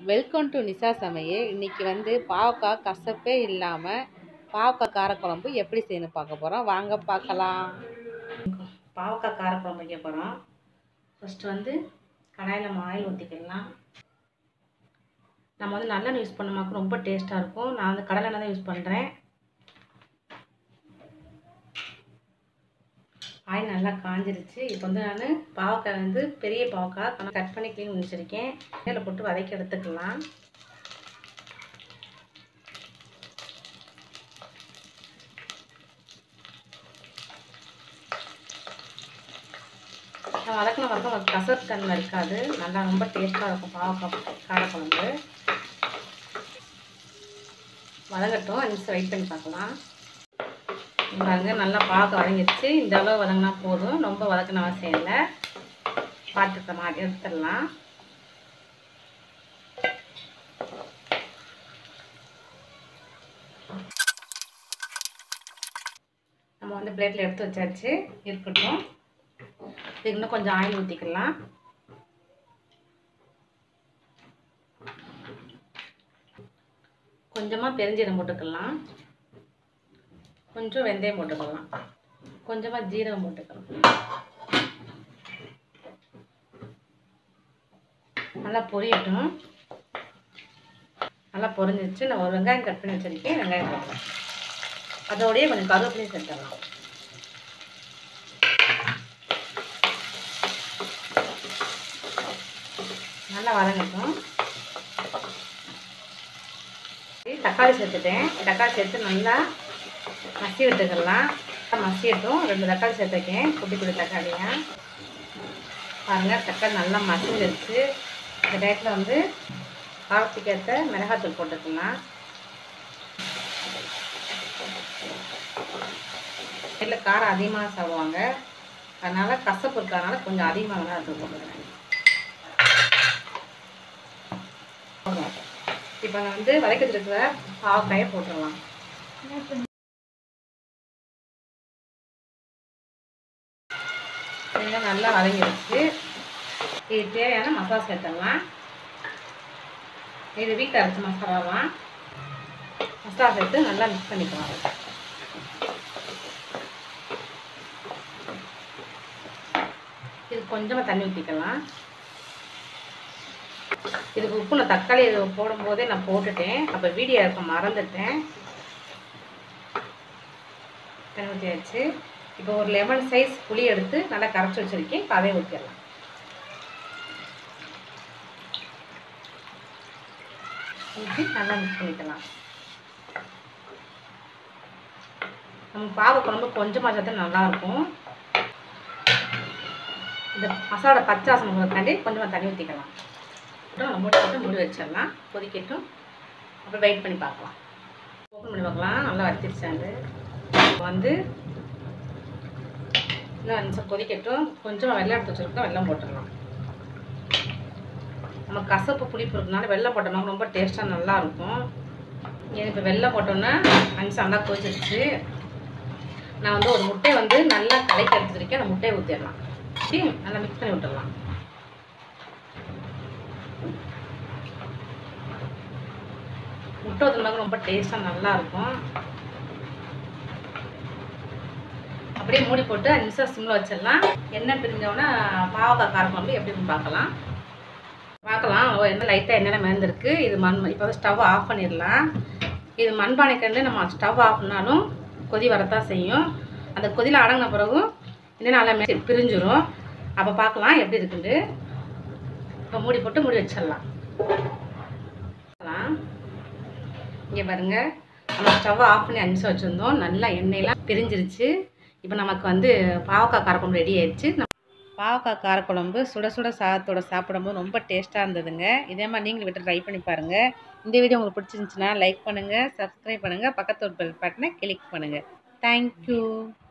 welcome to Nisha சமையல் இன்னைக்கு வந்து பாவக்காய் கசப்பே இல்லாமல் பாவக்காய் காரக்குழம்பு எப்படி செய்யணும் பார்க்க போகிறோம் வாங்க பார்க்கலாம் பாவக்காய் காரக்குழம்பு வைக்க போகிறோம் ஃபஸ்ட்டு வந்து கடாயில் நம்ம ஆயில் ஊற்றிக்கலாம் நம்ம வந்து நல்லெண்ணெய் யூஸ் பண்ணோமாக்கு ரொம்ப டேஸ்ட்டாக இருக்கும் நான் வந்து கடலெண்ணெய் தான் யூஸ் பண்ணுறேன் ஆயில் நல்லா காஞ்சிருச்சு இப்போ வந்து நான் பாவக்காய் வந்து பெரிய பாவக்காய் கட் பண்ணி க்ளீன் பண்ணி வச்சுருக்கேன் எண்ணெயில் போட்டு வதக்கி எடுத்துக்கலாம் நான் வதக்கின வரைக்கும் உங்களுக்கு கசப்பு தன்மை இருக்காது நல்லா ரொம்ப டேஸ்ட்டாக இருக்கும் பாவக்காய் காரக்குழம்பு வதங்கட்டும் அஞ்சு நிமிஷம் வெயிட் பண்ணி பார்க்கலாம் பாருங்க நல்லா பாவக்காய் வதங்கிடுச்சு இந்த அளவு வதங்கினா போதும் ரொம்ப வதக்கின அவசியம் இல்லை பார்த்துக்க மாதிரி எடுத்துடலாம் நம்ம வந்து பிளேட்டில் எடுத்து வச்சாச்சு இருக்கட்டும் இதுக்கு இன்னும் கொஞ்சம் ஆயில் ஊற்றிக்கலாம் கொஞ்சமாக பெருஞ்சீரம் போட்டுக்கலாம் கொஞ்சம் வெந்தயம் போட்டுக்கலாம் கொஞ்சமாக ஜீரகம் போட்டுக்கலாம் நல்லா பொரியட்டும் நல்லா பொரிஞ்சிச்சு நான் ஒரு வெங்காயம் கட் பண்ணி வச்சுருக்கேன் வெங்காயம் போடலாம் அதோடய கொஞ்சம் கருவேப்பிலையும் சேர்த்துடலாம் நல்லா வதங்கட்டும் தக்காளி சேர்த்துட்டேன் தக்காளி சேர்த்து நல்லா மசி விட்டுக்கலாம் மசியட்டும் ரெண்டு தக்காளி சேர்த்துருக்கேன் குட்டி குட்டி தக்காளியாக பாருங்கள் தக்காளி நல்லா மசிஞ்சிருச்சு இந்த டயத்தில் வந்து காரத்துக்கு ஏற்ற மிளகாத்தூள் போட்டுக்கலாம் இல்லை காரம் அதிகமாக சாப்பிடுவாங்க அதனால் கசப்பு இருக்கிறதுனால கொஞ்சம் அதிகமாக மிளகாத்தூள் போட்டுக்கிறேன் இப்போ நான் வந்து வதக்கிட்டு இருக்கிற பாவக்காயை போட்டுடலாம் இதெல்லாம் நல்லா வதங்கிடுச்சு இது தேவையான மசாலா சேர்த்துடலாம் இது வீட்டில் அரைச்ச மசாலாலாம் மசாலா சேர்த்து நல்லா மிக்ஸ் பண்ணிக்கலாம் இது கொஞ்சமாக தண்ணி ஊற்றிக்கலாம் இதுக்கு உப்பு நான் தக்காளி இது போடும்போதே நான் போட்டுட்டேன் அப்போ வீடியோ இருக்க மறந்துட்டேன் தண்ணி ஊற்றியாச்சு இப்போ ஒரு லெமன் சைஸ் புளி எடுத்து நல்லா கரைச்சி வச்சுருக்கேன் இப்போ அதே ஊற்றிடலாம் ஊற்றி நல்லா மிக்ஸ் பண்ணிக்கலாம் நம்ம பாவ குழம்பு கொஞ்சமாக சேர்த்து நல்லாயிருக்கும் இந்த மசாலா பச்சை வாசனை போகிறதுக்காண்டி கொஞ்சமாக தண்ணி ஊற்றிக்கலாம் அப்புறம் மூடி போட்டு மூடி வச்சிடலாம் கொதிக்கட்டும் அப்புறம் வெயிட் பண்ணி பார்க்கலாம் ஓப்பன் பண்ணி பார்க்கலாம் நல்லா வச்சிருச்சாங்க வந்து இன்னும் அஞ்சு நிமிஷம் கொதிக்கட்டும் கொஞ்சமாக வெள்ளம் எடுத்து வச்சுருக்கோம் வெள்ளம் போட்டுடலாம் நம்ம கசப்பு புளிப்பு இருக்கனால வெள்ளம் போட்டோம்னா ரொம்ப டேஸ்ட்டாக நல்லாயிருக்கும் ஏன் இப்போ வெள்ளம் போட்டோன்னா அஞ்சு நிமிஷம் நல்லா கொதிச்சிருச்சு நான் வந்து ஒரு முட்டையை வந்து நல்லா கலக்கி எடுத்துருக்கேன் அந்த முட்டையை ஊற்றிடலாம் நல்லா மிக்ஸ் பண்ணி விட்டுடலாம் முட்டை ஊற்றுனாக்க ரொம்ப டேஸ்ட்டாக நல்லாயிருக்கும் அப்படியே மூடி போட்டு அஞ்சு நிமிஷம் சிம்மில் வச்சிடலாம் எண்ணெய் பிரிஞ்சோடனே பாவக்காய் காரக்குழம்பு எப்படின்னு பார்க்கலாம் பார்க்கலாம் ஓ என்ன லைட்டாக எண்ணெய் மேந்திருக்கு இது மண் இப்போ வந்து ஸ்டவ் ஆஃப் பண்ணிடலாம் இது மண்பானைக்கண்டு நம்ம ஸ்டவ் ஆஃப் பண்ணாலும் கொதி வரத்தான் செய்யும் அந்த கொதியில் அடங்கின பிறகு இன்னும் நல்லா மே பிரிஞ்சிரும் அப்போ பார்க்கலாம் எப்படி இருக்குண்டு இப்போ மூடி போட்டு மூடி வச்சிடலாம் இங்கே பாருங்கள் நம்ம ஸ்டவ்வை ஆஃப் பண்ணி அஞ்சு நிமிஷம் வச்சுருந்தோம் நல்லா எண்ணெயெலாம் பிரிஞ்சிருச்சு இப்போ நமக்கு வந்து பாவக்காய் காரக்குழம்பு ரெடி ஆயிடுச்சு பாவக்காய் காரக்குழம்பு சுட சுட சாதத்தோட சாப்பிடும்போது ரொம்ப டேஸ்ட்டாக இருந்ததுங்க இதே மாதிரி நீங்களும் விட்டு ட்ரை பண்ணி பாருங்கள் இந்த வீடியோ உங்களுக்கு பிடிச்சிருந்துச்சுன்னா லைக் பண்ணுங்கள் சப்ஸ்கிரைப் பண்ணுங்கள் பக்கத்து ஒரு பெல் பட்டனை கிளிக் பண்ணுங்கள் தேங்க்யூ